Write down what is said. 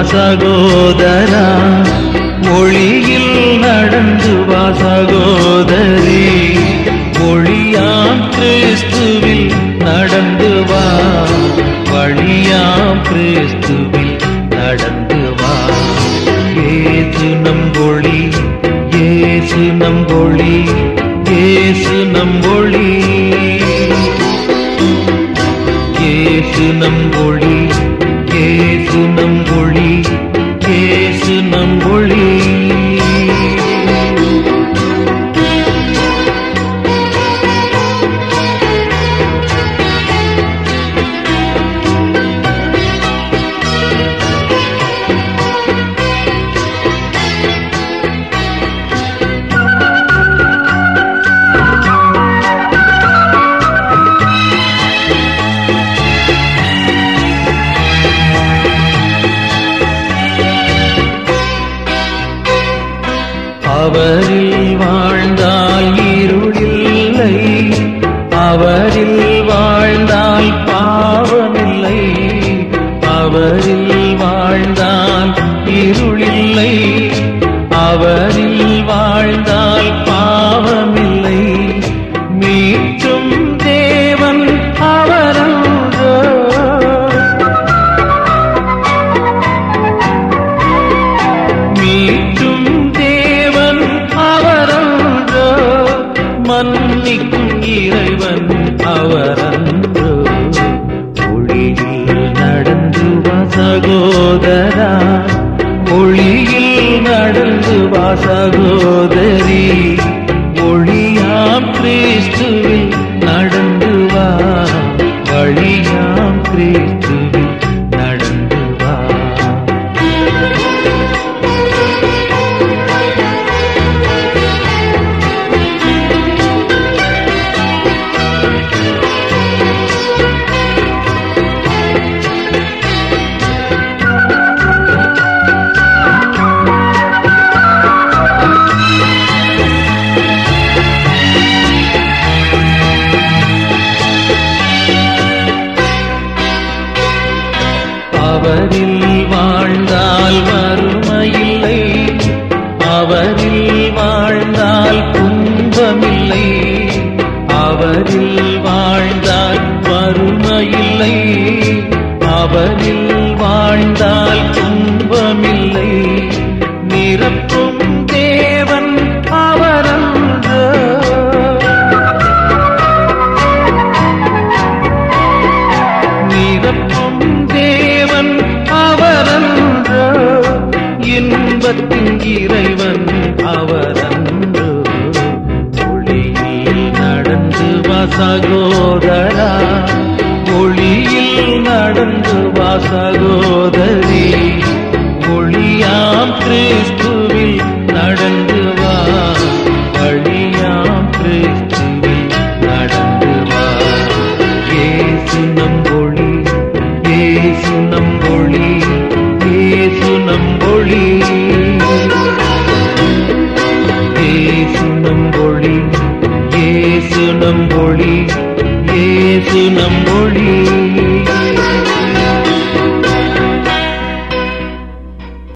சகோதரா ஒளியில் நடந்து வா சகோதரி ஒளியாம் கிறிஸ்துவில் நடந்து வா வழியாம் கிறிஸ்துவில் நடந்து வா ஏசு நம்பொழி ஏசு நம்பொழி ஏசு நம்பொழி ஏசு நம்பொழி ஏசு நம்பொழி ஏசு நம்பொழி அவரில் வாழ்ந்தால் இருளில்லை அவரில் வாழ்ந்தால் பாவமில்லை அவரில் வாழ்ந்தால் இருளில்லை அவரில் வாழ்ந்தால் பாவமில்லை மீட்டும் தேவன் அவரன்றோ மீட்டும் தேவன் அவரன்றோ மன்னிக்கும் இறைவன் அவரன்றோ ஒளியில் நடந்து வா சகோதரா ஒளியில் நடந்து வா சகோதரி ஒளியாம் கிறிஸ்துவில் நடந்து வா வழியாம் கிறிஸ்துவில் நடந்து வா அவரில் வாழ்ந்தால் வறுமையில்லை அவரில் வாழ்ந்தால் துன்பமில்லை அவரில் வாழ்ந்தால் வறுமையில்லை அவரில் வாழ்ந்தால் துன்பமில்லை நிரப்பும் தேவன் அவரன்றோ நிரப்பும் தேவன் அவரன்றோ இன்பத்தின் இறைவன் அவரன்றோ ஒளியில் நடந்து வா சகோதரா ஒளியில் நடந்து வா சகோதரி ஒளியாம் கிறிஸ்துவில் நடந்து வா வழியாம் கிறிஸ்துவில் நடந்து வா ஏசு நம்பொழி ஏசு நம்பொழி ஏசு நம்பொழி ஏசு நம்பொழி ஏசு நம்பொழி ஏசு நம்பொழி